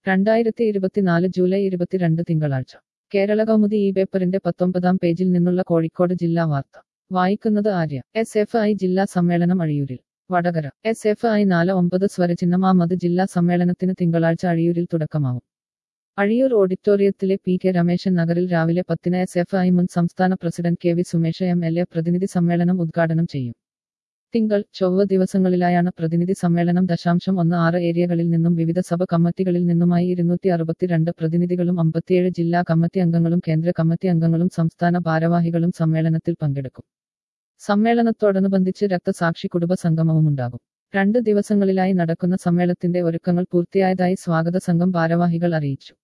രണ്ടായിരത്തി ഇരുപത്തിനാല് ജൂലൈ ഇരുപത്തിരണ്ട് തിങ്കളാഴ്ച കേരള കൗമുദി ഈ പേപ്പറിന്റെ പത്തൊമ്പതാം പേജിൽ നിന്നുള്ള കോഴിക്കോട് ജില്ലാ വാർത്ത വായിക്കുന്നത് ആര്യ എസ് എഫ് ഐ ജില്ലാ സമ്മേളനം അഴിയൂരിൽ വടകര എസ് എഫ് ഐ നാല് ഒമ്പത് സ്വരചിഹ്നമാമത് ജില്ലാ സമ്മേളനത്തിന് തിങ്കളാഴ്ച അഴിയൂരിൽ തുടക്കമാവും അഴിയൂർ ഓഡിറ്റോറിയത്തിലെ പി കെ രമേശൻ നഗറിൽ രാവിലെ പത്തിന് എസ് എഫ് ഐ മുൻ സംസ്ഥാന president K V Sumesh M L A പ്രതിനിധി സമ്മേളനം ഉദ്ഘാടനം ചെയ്യും തിങ്കൾ ചൊവ്വ ദിവസങ്ങളിലായാണ് പ്രതിനിധി സമ്മേളനം ദശാംശം ഒന്ന് ആറ് ഏരിയകളിൽ നിന്നും വിവിധ സഭ കമ്മിറ്റികളിൽ നിന്നുമായി ഇരുന്നൂറ്റി അറുപത്തിരണ്ട് പ്രതിനിധികളും അമ്പത്തിയേഴ് ജില്ലാ കമ്മിറ്റി അംഗങ്ങളും കേന്ദ്ര കമ്മിറ്റി അംഗങ്ങളും സംസ്ഥാന ഭാരവാഹികളും സമ്മേളനത്തിൽ പങ്കെടുക്കും സമ്മേളനത്തോടനുബന്ധിച്ച് രക്തസാക്ഷി കുടുംബ സംഗമവും ഉണ്ടാകും രണ്ട് ദിവസങ്ങളിലായി നടക്കുന്ന സമ്മേളനത്തിന്റെ ഒരുക്കങ്ങൾ പൂർത്തിയായതായി സ്വാഗത സംഘം ഭാരവാഹികൾ അറിയിച്ചു